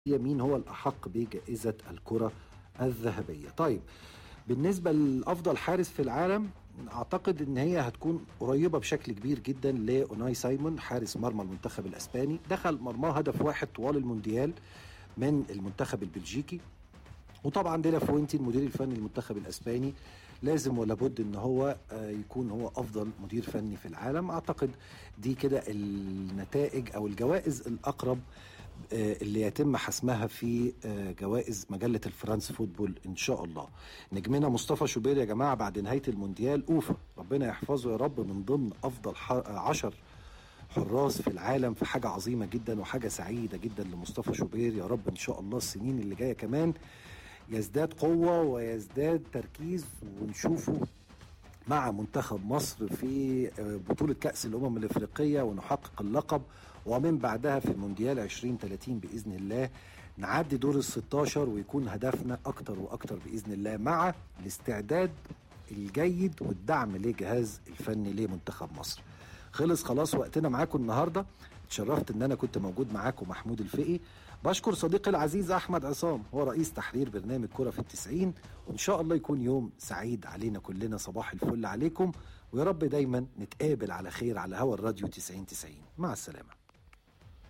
مين هو الأحق بجائزة الكرة الذهبية طيب بالنسبة لأفضل حارس في العالم أعتقد إن هي هتكون قريبة بشكل كبير جدا لأوناي سايمون حارس مرمى المنتخب الأسباني دخل مرماه هدف واحد طوال المونديال من المنتخب البلجيكي وطبعا ديلا فوينتي المدير الفني للمنتخب الاسباني لازم ولا بد ان هو آه، يكون هو افضل مدير فني في العالم اعتقد دي كده النتائج او الجوائز الاقرب آه، اللي يتم حسمها في آه، جوائز مجلة الفرنس فوتبول إن شاء الله نجمنا مصطفى شوبير يا جماعة بعد نهاية المونديال أوفا ربنا يحفظه يا رب من ضمن أفضل ح- عشر حراس في العالم في حاجة عظيمة جدا وحاجة سعيدة جدا لمصطفى شوبير يا رب إن شاء الله السنين اللي جاية كمان يزداد قوة ويزداد تركيز ونشوفه مع منتخب مصر في بطولة كأس الأمم الإفريقية ونحقق اللقب ومن بعدها في المونديال 2030 بإذن الله نعدي دور ال 16 ويكون هدفنا أكتر وأكتر بإذن الله مع الاستعداد الجيد والدعم لجهاز الفني لمنتخب مصر خلص خلاص وقتنا معاكم النهارده اتشرفت ان انا كنت موجود معاكم محمود الفقي بشكر صديقي العزيز احمد عصام هو رئيس تحرير برنامج كرة في التسعين وان شاء الله يكون يوم سعيد علينا كلنا صباح الفل عليكم ويا رب دايما نتقابل على خير على هوا الراديو 90 90 مع السلامه